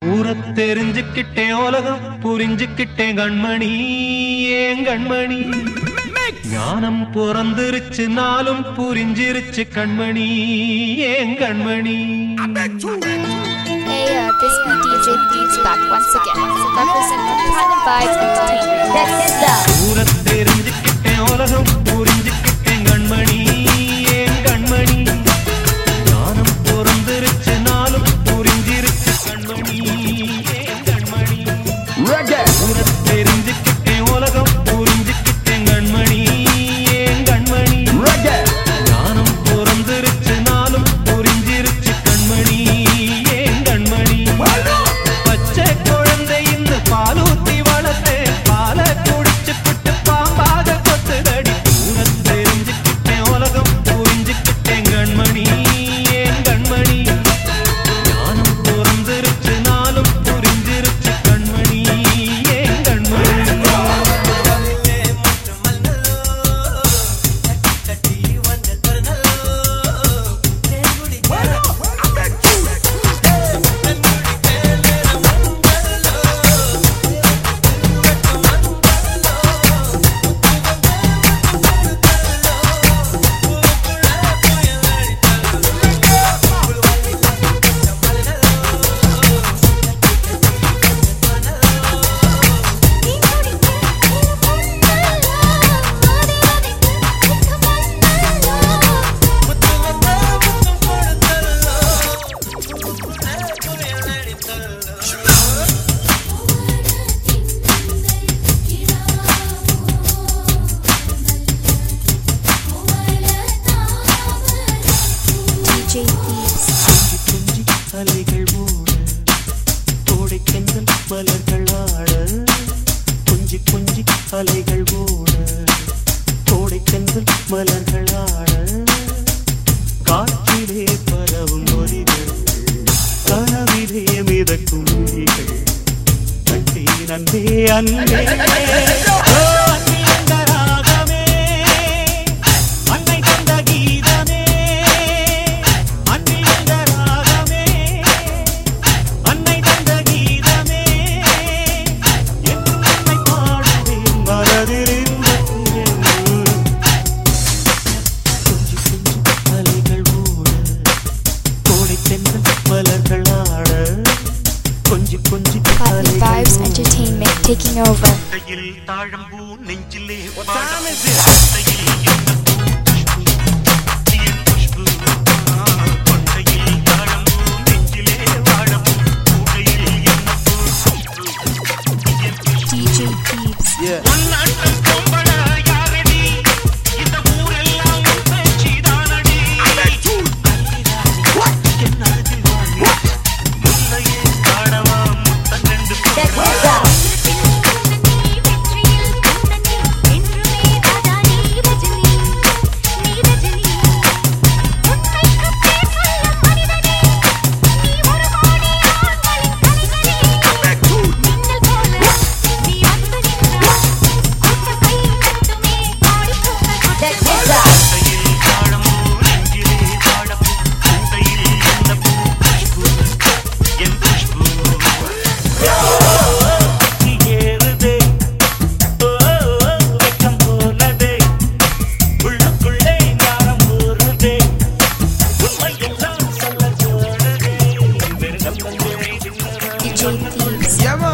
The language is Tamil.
ஊர தெரிஞ்சுக்கிட்டேன் உலகம் புரிஞ்சுக்கிட்டேன் கண்மணி ஏன் கண்மணி ஞானம் பிறந்திருச்சு நாளும் புரிஞ்சிருச்சு கண்மணி ஏன் கண்மணி Hey, uh, this be DJ Thieves back once again, representing Planet Vibes Entertainment. ஊர தெரிஞ்சுக்கிட்டேன் உலகம் புரிஞ்சுக்கிட்டேன் கண்மணி ஏன் கண்மணி ஞானம் பிறந்திருச்சு நாளும் புரிஞ்சிருச்சு கண்மணி ஏன் கண்மணி ஊர தெரிஞ்சுக்கிட்டேன் உலகம் புரிஞ்சுக்கிட்டேன் கண்மணி ஏன் கண்மணி ஞானம் பிறந்திருச்சு நாளும் புரிஞ்சிருச்சு கண்மணி ஏன் கண்மணி பச்சை குழந்தை இந்த பாலூத்தி வளர்த்தேன் பாலை குடிச்சுக்கிட்டு பாம்பாக கொத்துதடி ஊர தெரிஞ்சுக்கிட்டேன் உலகம் புரிஞ்சுக்கிட்டேன் கண்மணி ஏன் கண்மணி ஞானம் பிறந்திருச்சு நாளும் புரிஞ்சிருச்சு கண்மணி ஏன் கண்மணி DJ Thieves. கொஞ்சி அலைகள் ஓட கோடை கண்கள் மலர்கள் ஆட கொஞ்சி கொஞ்சி அலைகள் ஓட கோடை கண்கள் மலர்கள் ஆட காற்றிலே பரவும் ஒலிகள் கனவிலே மிதக்கும் ஒலிகள் கண்டே நன்பே அன்பே ஓ, அன்பே அந்த ராகமே அன்னை தந்த கீதமே அன்பே அந்த ராகமே அன்னை தந்த கீதமே என்றும் உன்னை பாடுவேன் மனதில் இன்பத்தில் கொஞ்சி கொஞ்சி அலைகள் ஓட கோடை தென்றல் மலர்கள் ஆட கொஞ்சி கொஞ்சி Planet Vibes அலைகள் ஓட Entertainment taking over. கையில் தாழம்பூ நெஞ்சிலே வாழையில் என்ன புஷ்பு, என் புஷ்பு. கொண்டையில் தாழம்பூ நெஞ்சிலே வாழப்பூ, கூடையில் என்ன புஷ்பு, என் புஷ்பு. DJ Thieves. உன்னாட்டம் பொம்பள யாரடி? இந்த ஊரெல்லாம் உன் பேச்சுதானடி. அல்லிராணி, என் அருகில் வாணி. முல்லையே காணவா முத்தங்கண்டு போவா. கையில் தாழம்பூ நெஞ்சிலே வாழப்பூ கூடையில் என்ன பூ புஷ்பு என் புஷ்பு ஏறுதே ஓ வெக்கம் போனதே உள்ளுக்குள்ளே ஞானம் ஊறுதே உண்மையெல்லாம் சொல்ல தோணுதே வெறும் நம்பங்களே தின்னவா DJ Thieves.